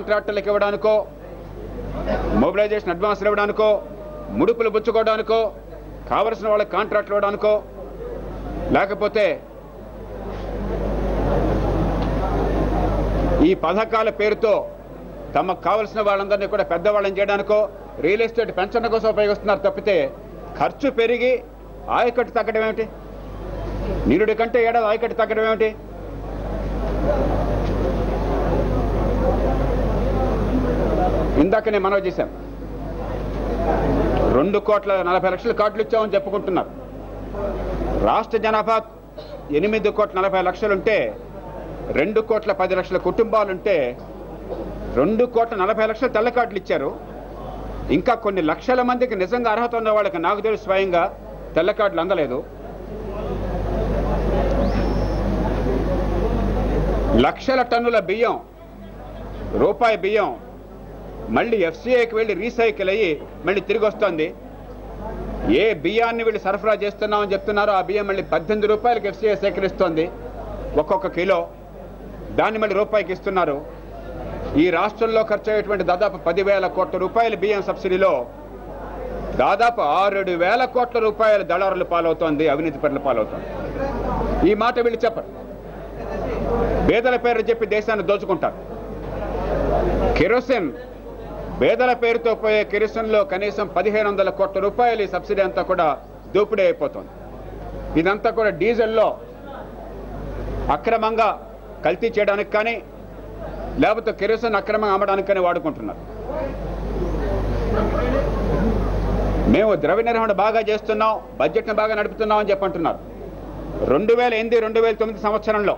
కాంట్రాక్టర్లకు ఇవ్వడానికో మొబిలైజేషన్ అడ్వాన్స్లు ఇవ్వడానికో ముడుపులు పుచ్చుకోవడానికో కావలసిన వాళ్ళకి కాంట్రాక్ట్లు ఇవ్వడానికో లేకపోతే ఈ పథకాల పేరుతో తమకు కావలసిన వాళ్ళందరినీ కూడా పెద్దవాళ్ళని చేయడానికో రియల్ ఎస్టేట్ పెన్షన్ కోసం ఉపయోగిస్తున్నారు తప్పితే ఖర్చు పెరిగి ఆయకట్టు తగ్గడం ఏమిటి నిరుడి కంటే ఏడాది ఆయకట్టు తగ్గడం ఏమిటి ఇందాక నేను మనవి చేశాను రెండు కోట్ల నలభై లక్షల కార్డులు ఇచ్చామని చెప్పుకుంటున్నారు రాష్ట్ర జనాభా ఎనిమిది కోట్ల నలభై లక్షలుంటే రెండు కోట్ల పది లక్షల కుటుంబాలుంటే రెండు కోట్ల నలభై లక్షల తెల్ల కార్డులు ఇచ్చారు ఇంకా కొన్ని లక్షల మందికి నిజంగా అర్హత ఉన్న వాళ్ళకి నాకు తెలుసు స్వయంగా తెల్ల కార్డులు అందలేదు లక్షల టన్నుల బియ్యం రూపాయి బియ్యం మళ్ళీ ఎఫ్సీఐకి వెళ్ళి రీసైకిల్ అయ్యి మళ్ళీ తిరిగి వస్తుంది ఏ బియ్యాన్ని వీళ్ళు సరఫరా చేస్తున్నామని చెప్తున్నారో ఆ బియ్యం మళ్ళీ పద్దెనిమిది రూపాయలకి ఎఫ్సీఐ సేకరిస్తోంది ఒక్కొక్క కిలో దాన్ని మళ్ళీ రూపాయికి ఇస్తున్నారు ఈ రాష్ట్రంలో ఖర్చు అయ్యేటువంటి దాదాపు పదివేల కోట్ల రూపాయల బియ్యం సబ్సిడీలో దాదాపు ఆరేడు వేల కోట్ల రూపాయల దళారుల పాలవుతోంది అవినీతి పరుల పాలవుతోంది ఈ మాట వీళ్ళు చెప్పరు పేదల పేరు చెప్పి దేశాన్ని దోచుకుంటారు కెరోసిన్ పేదల పేరుతో పోయే కెరోసిన్లో కనీసం పదిహేను వందల కోట్ల రూపాయలు ఈ సబ్సిడీ అంతా కూడా దోపిడీ అయిపోతుంది ఇదంతా కూడా డీజిల్లో అక్రమంగా కల్తీ చేయడానికి కానీ లేకపోతే కెరోసిన్ అక్రమంగా అమ్మడానికి కానీ వాడుకుంటున్నారు మేము ద్రవ్య నిర్వహణ బాగా చేస్తున్నాం బడ్జెట్ని బాగా నడుపుతున్నాం అని చెప్పంటున్నారు రెండు వేల ఎనిమిది రెండు వేల తొమ్మిది సంవత్సరంలో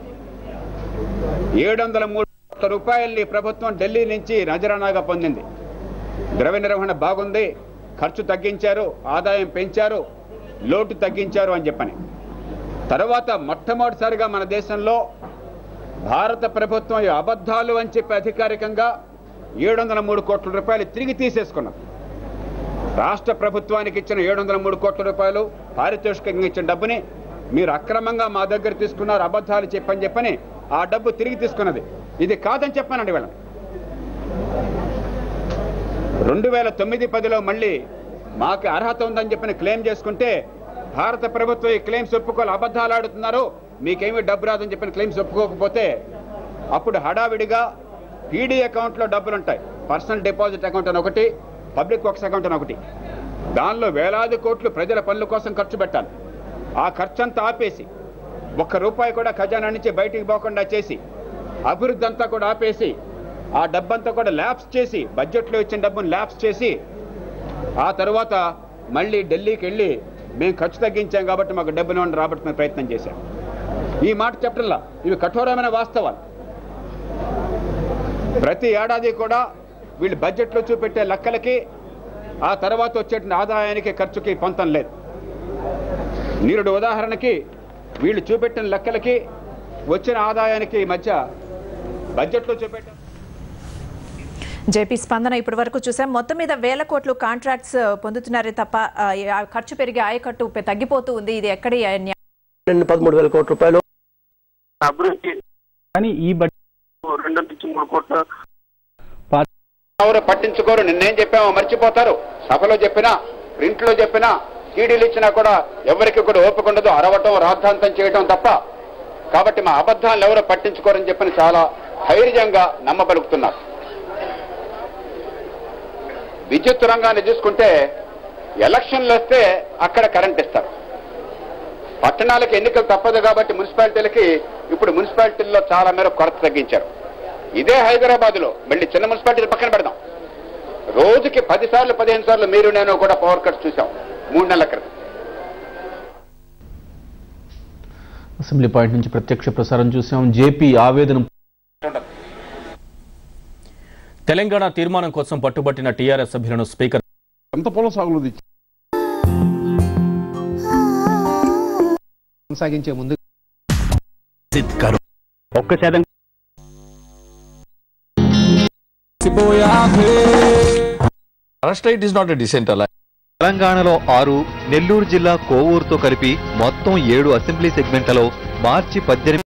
ఏడు వందల మూడు కోట్ల రూపాయల్ని ప్రభుత్వం ఢిల్లీ నుంచి నజరానాగా పొందింది ద్రవ్య నిర్వహణ బాగుంది ఖర్చు తగ్గించారు ఆదాయం పెంచారు లోటు తగ్గించారు అని చెప్పని తర్వాత మొట్టమొదటిసారిగా మన దేశంలో భారత ప్రభుత్వం ఈ అబద్ధాలు అని చెప్పి అధికారికంగా ఏడు వందల మూడు కోట్ల రూపాయలు తిరిగి తీసేసుకున్నది రాష్ట్ర ప్రభుత్వానికి ఇచ్చిన ఏడు వందల మూడు కోట్ల రూపాయలు పారితోషికంగా ఇచ్చిన డబ్బుని మీరు అక్రమంగా మా దగ్గర తీసుకున్నారు అబద్ధాలు చెప్పని చెప్పని ఆ డబ్బు తిరిగి తీసుకున్నది ఇది కాదని చెప్పానండి వీళ్ళని రెండు వేల తొమ్మిది పదిలో మళ్ళీ మాకు అర్హత ఉందని చెప్పని క్లెయిమ్ చేసుకుంటే భారత ప్రభుత్వం ఈ క్లెయిమ్స్ ఒప్పుకోవాలి అబద్ధాలు ఆడుతున్నారు మీకేమీ డబ్బు రాదని చెప్పిన క్లెయిమ్స్ ఒప్పుకోకపోతే అప్పుడు హడావిడిగా పీడీ అకౌంట్లో డబ్బులు ఉంటాయి పర్సనల్ డిపాజిట్ అకౌంట్ అని ఒకటి పబ్లిక్ వర్క్స్ అకౌంట్ అని ఒకటి దానిలో వేలాది కోట్లు ప్రజల పనుల కోసం ఖర్చు పెట్టాలి ఆ ఖర్చంతా ఆపేసి ఒక్క రూపాయి కూడా ఖజానా నుంచి బయటికి పోకుండా చేసి అభివృద్ధి అంతా కూడా ఆపేసి ఆ డబ్బంతా కూడా ల్యాబ్స్ చేసి బడ్జెట్లో ఇచ్చిన డబ్బును ల్యాబ్స్ చేసి ఆ తర్వాత మళ్ళీ ఢిల్లీకి వెళ్ళి మేము ఖర్చు తగ్గించాం కాబట్టి మాకు డబ్బులు ఇవ్వండి రాబట్టుకునే ప్రయత్నం చేశాం ఈ మాట చెప్పడంలా ఇవి కఠోరమైన వాస్తవాలు ప్రతి ఏడాది కూడా వీళ్ళు బడ్జెట్లో చూపెట్టే లెక్కలకి ఆ తర్వాత వచ్చేటువంటి ఆదాయానికి ఖర్చుకి పొంతం లేదు నీరుడు ఉదాహరణకి వీళ్ళు చూపెట్టిన లెక్కలకి వచ్చిన ఆదాయానికి మధ్య బడ్జెట్లో చూపెట్టిన జేపీ స్పందన ఇప్పటి వరకు చూసాం మొత్తం మీద వేల కోట్లు కాంట్రాక్ట్స్ పొందుతున్నారే తప్ప ఆ, ఆ ఖర్చు పెరిగి ఆయకట్టు పె- తగ్గిపోతూ ఉంది ఇది ఎక్కడి న్యాయం? రెండు పదమూడు వేల కోట్ల రూపాయలు అభివృద్ధి కానీ ఈ బడ్జెట్ రెండు నుంచి మూడు కోట్ల ఎవరు పట్టించుకోరు నిన్నేం చెప్పామో మర్చిపోతారు సభలో చెప్పినా ప్రింట్లో చెప్పినా సీడీలు ఇచ్చినా కూడా ఎవరికి కూడా ఓపిక ఉండదు అరవటం రాద్ధాంతం చేయటం తప్ప కాబట్టి మా అబద్ధాలను ఎవరు పట్టించుకోరని చెప్పని చాలా ధైర్యంగా నమ్మబలుకుతున్నారు విద్యుత్ రంగాన్ని చూసుకుంటే ఎలక్షన్లు వస్తే అక్కడ కరెంట్ ఇస్తారు పట్టణాలకు ఎన్నికలు తప్పదు కాబట్టి మున్సిపాలిటీలకి ఇప్పుడు మున్సిపాలిటీల్లో చాలా మేర కొరత తగ్గించారు ఇదే హైదరాబాద్ లో మళ్ళీ చిన్న మున్సిపాలిటీలు పక్కన పెడదాం రోజుకి పది సార్లు పదిహేను సార్లు మీరు నేను కూడా పవర్ కట్స్ చూసాం మూడు నెలల క్రితం అసెంబ్లీ పాయింట్ నుంచి ప్రత్యక్ష ప్రసారం చూసాం జేపీ ఆవేదన తెలంగాణ తీర్మానం కోసం పట్టుబట్టిన టీఆర్ఎస్ సభ్యులను స్పీకర్ ఎంత పొలం సాగులో తెచ్చి కొనసాగించే ముందు ఒక్క శాతం Arrest is not a decent alliance. తెలంగాణలో ఆరు నెల్లూరు జిల్లా కోవూరుతో కలిపి మొత్తం ఏడు అసెంబ్లీ సెగ్మెంట్లలో మార్చి పద్దెనిమిది